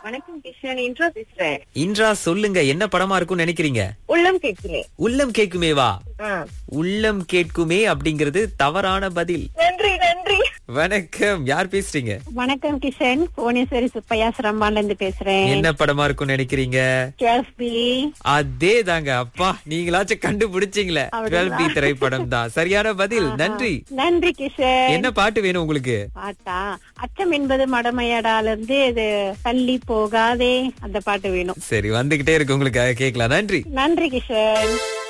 வணக்கம் கிருஷ்ணன் இன்ட்ரோ பேசுறேன் இன்றா சொல்லுங்க என்ன படமா இருக்கும்னு நினைக்கிறீங்க உள்ளம் கேட்கிறேன் உள்ளம் கேட்குமேவா ஆ. உள்ளம் கேட்குமே அப்படிங்கிறது தவறான பதில் நன்றி நன்றி வணக்கம் யார் பேசுறீங்க வணக்கம் கிஷன் புவனேஸ்வரி சுப்பையா சிரம்பான்ல இருந்து பேசுறேன் என்ன படமா இருக்கும்னு நினைக்கிறீங்க கேஎஃப்பி அதே தாங்க அப்பா நீங்களாச்சும் கண்டுபிடிச்சீங்களே அப்படிங்களா? 12 பி திரைப்படம் தான் சரியான பதில் நன்றி நன்றி கிஷன் என்ன பாட்டு வேணும் உங்களுக்கு பாட்டா அச்சம் என்பது மடமையடால இருந்து இது தள்ளி போகாதே அந்த பாட்டு வேணும் சரி வந்துகிட்டே இருக்கு உங்களுக்காக கேட்கலாம் நன்றி நன்றி கிஷன்